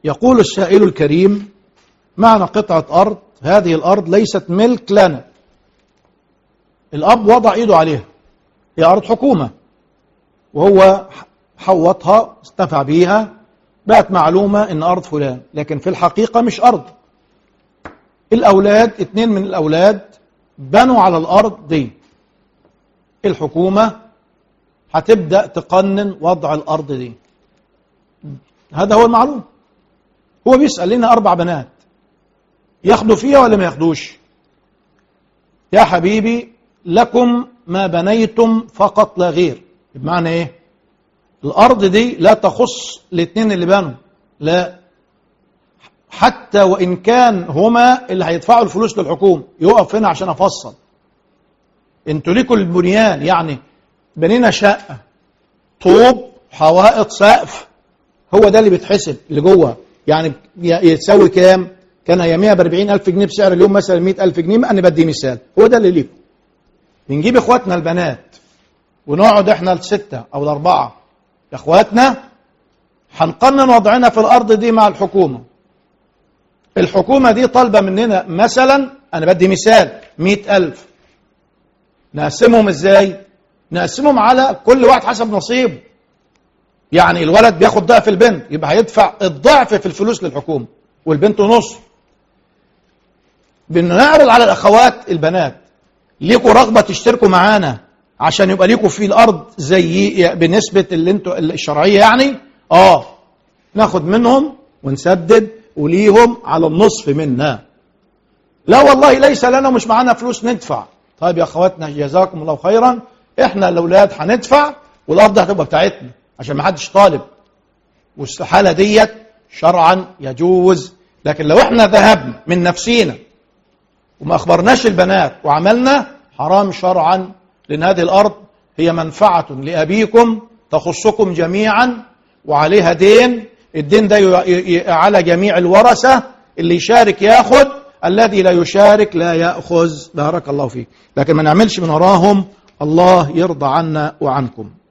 يقول السائل الكريم معنى قطعة أرض هذه الأرض ليست ملك لنا الأب وضع إيده عليها هي أرض حكومة وهو حوطها استنفع بيها بقت معلومة إن أرض فلان لكن في الحقيقة مش أرض الأولاد اتنين من الأولاد بنوا على الأرض دي الحكومة هتبدأ تقنن وضع الأرض دي هذا هو المعلوم هو بيسأل لنا أربع بنات ياخدوا فيها ولا ما ياخدوش يا حبيبي لكم ما بنيتم فقط لا غير بمعنى ايه الأرض دي لا تخص الاثنين اللي بنوا لا حتى وإن كان هما اللي هيدفعوا الفلوس للحكومة يقف هنا عشان أفصل انتوا ليكوا البنيان يعني بنينا شقة طوب حوائط سقف هو ده اللي بيتحسب اللي جوه يعني يتساوي كام كان اياميها ب 40000 جنيه بسعر اليوم مثلا 100000 جنيه انا بدي مثال هو ده اللي ليكم بنجيب اخواتنا البنات ونقعد احنا الستة او الاربعة يا اخواتنا هنقنن وضعنا في الارض دي مع الحكومة الحكومة دي طالبة مننا مثلا انا بدي مثال مئة الف نقسمهم ازاي نقسمهم على كل واحد حسب نصيبه يعني الولد بياخد ضعف البنت يبقى هيدفع الضعف في الفلوس للحكومة والبنت نص بنعرض على الاخوات البنات ليكوا رغبة تشتركوا معانا عشان يبقى ليكوا في الارض زي بنسبة اللي انتوا الشرعية يعني اه ناخد منهم ونسدد وليهم على النصف منا لا والله ليس لنا مش معانا فلوس ندفع طيب يا اخواتنا جزاكم الله خيرا احنا الاولاد هندفع والارض هتبقى بتاعتنا عشان ما حدش طالب والحاله ديت شرعا يجوز لكن لو احنا ذهبنا من نفسينا وما اخبرناش البنات وعملنا حرام شرعا لان هذه الارض هي منفعه لابيكم تخصكم جميعا وعليها دين الدين ده على جميع الورثه اللي يشارك ياخد الذي لا يشارك لا ياخذ بارك الله فيك لكن ما نعملش من وراهم الله يرضى عنا وعنكم